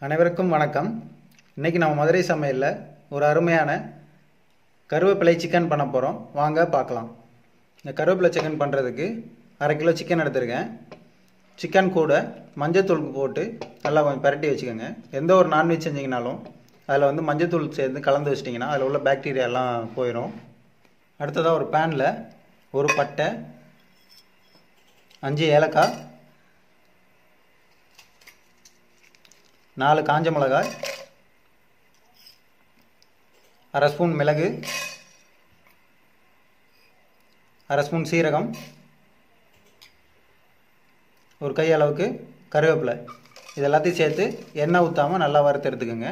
அனைவருக்கும் வணக்கம் இன்னைக்கு நம்ம மதுரை சமையலில் ஒரு அருமையான கருவேப்பிலை சிக்கன் பண்ண போகிறோம் வாங்க பார்க்கலாம் இந்த கருவேப்பிலை சிக்கன் பண்ணுறதுக்கு அரை கிலோ சிக்கன் எடுத்திருக்கேன் சிக்கன் கூட மஞ்சத்தூள் போட்டு நல்லா கொஞ்சம் பரட்டி வச்சுக்கோங்க எந்த ஒரு நான்வெஜ் செஞ்சீங்கனாலும் அதில் வந்து மஞ்சத்தூள் சேர்ந்து கலந்து வச்சிட்டிங்கன்னா அதில் உள்ள பாக்டீரியா எல்லாம் போயிடும் அடுத்ததாக ஒரு பேனில் ஒரு பட்டை அஞ்சு ஏலக்காய் நாலு காஞ்ச மிளகாய் அரை ஸ்பூன் மிளகு அரை ஸ்பூன் சீரகம் ஒரு கை அளவுக்கு கருவேப்பிலை இது எல்லாத்தையும் சேர்த்து எண்ணெய் ஊற்றாமல் நல்லா வறுத்து எடுத்துக்கோங்க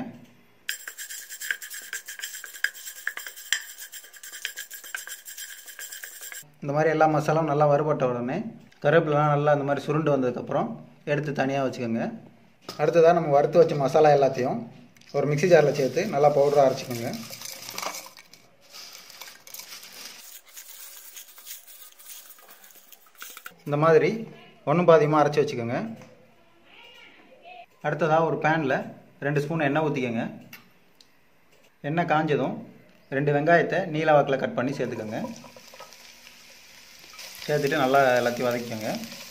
இந்த மாதிரி எல்லா மசாலாவும் நல்லா வறுபட்ட உடனே கருவேப்பிலாம் நல்லா இந்த மாதிரி சுருண்டு வந்ததுக்கப்புறம் எடுத்து தனியாக வச்சுக்கோங்க அடுத்ததாக நம்ம வறுத்து வச்ச மசாலா எல்லாத்தையும் ஒரு மிக்ஸி ஜாரில் சேர்த்து நல்லா பவுடராக அரைச்சிக்கோங்க இந்த மாதிரி ஒன்றும் பாதியமாக அரைச்சி வச்சுக்கோங்க அடுத்ததாக ஒரு பேனில் ரெண்டு ஸ்பூன் எண்ணெய் ஊற்றிக்கோங்க எண்ணெய் காஞ்சதும் ரெண்டு வெங்காயத்தை நீல வாக்கில் கட் பண்ணி சேர்த்துக்கோங்க சேர்த்துட்டு நல்லா எல்லாத்தையும் வதக்கிக்கோங்க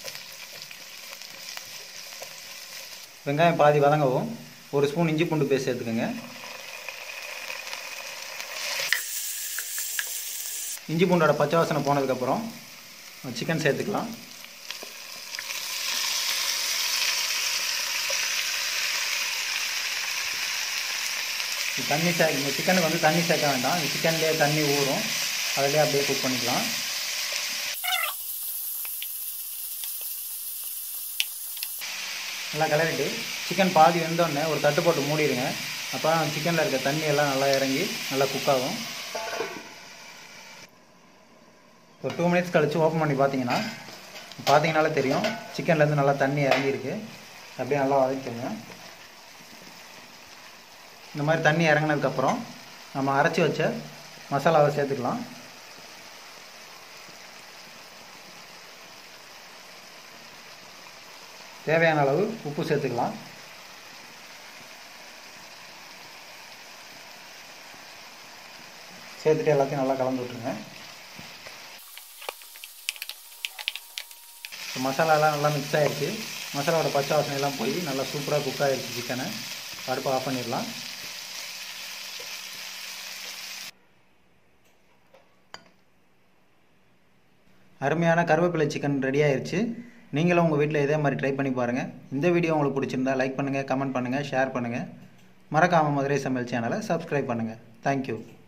வெங்காயம் பாதி வதங்கவும் ஒரு ஸ்பூன் இஞ்சி பூண்டு பேஸ்ட் சேர்த்துக்கோங்க இஞ்சி பூண்டோட பச்சை வாசனை போனதுக்கப்புறம் சிக்கன் சேர்த்துக்கலாம் தண்ணி சே இந்த சிக்கனுக்கு வந்து தண்ணி சேர்க்க வேண்டாம் இந்த சிக்கன்லேயே தண்ணி ஊறும் அதிலே அப்படியே குக் பண்ணிக்கலாம் நல்லா கிளறிட்டு சிக்கன் பாதி வெந்தோடனே ஒரு தட்டு போட்டு மூடிடுங்க அப்போ சிக்கனில் இருக்க தண்ணி எல்லாம் நல்லா இறங்கி நல்லா குக் ஆகும் ஒரு டூ மினிட்ஸ் கழித்து ஓப்பன் பண்ணி பார்த்தீங்கன்னா பார்த்தீங்கனாலே தெரியும் சிக்கன்லேருந்து நல்லா தண்ணி இறங்கியிருக்கு அப்படியே நல்லா வதக்கிக்கோங்க இந்த மாதிரி தண்ணி இறங்கினதுக்கப்புறம் நம்ம அரைச்சி வச்ச மசாலாவை சேர்த்துக்கலாம் தேவையான அளவு உப்பு சேர்த்துக்கலாம் சேர்த்துட்டு எல்லாத்தையும் நல்லா கலந்து விட்ருங்க மசாலாலாம் நல்லா மிக்ஸ் ஆகிடுச்சு மசாலாவோட பச்சை வாசனை எல்லாம் போய் நல்லா சூப்பராக குக் ஆகிடுச்சு சிக்கனை அடுப்பை ஆஃப் பண்ணிடலாம் அருமையான கருவேப்பிலை சிக்கன் ரெடி ஆயிடுச்சு நீங்களும் உங்கள் வீட்டில் இதே மாதிரி ட்ரை பண்ணி பாருங்கள் இந்த வீடியோ உங்களுக்கு பிடிச்சிருந்தா லைக் பண்ணுங்கள் கமெண்ட் பண்ணுங்கள் ஷேர் பண்ணுங்கள் மறக்காமல் மதுரை சமையல் சேனலை சப்ஸ்கிரைப் பண்ணுங்கள் தேங்க்யூ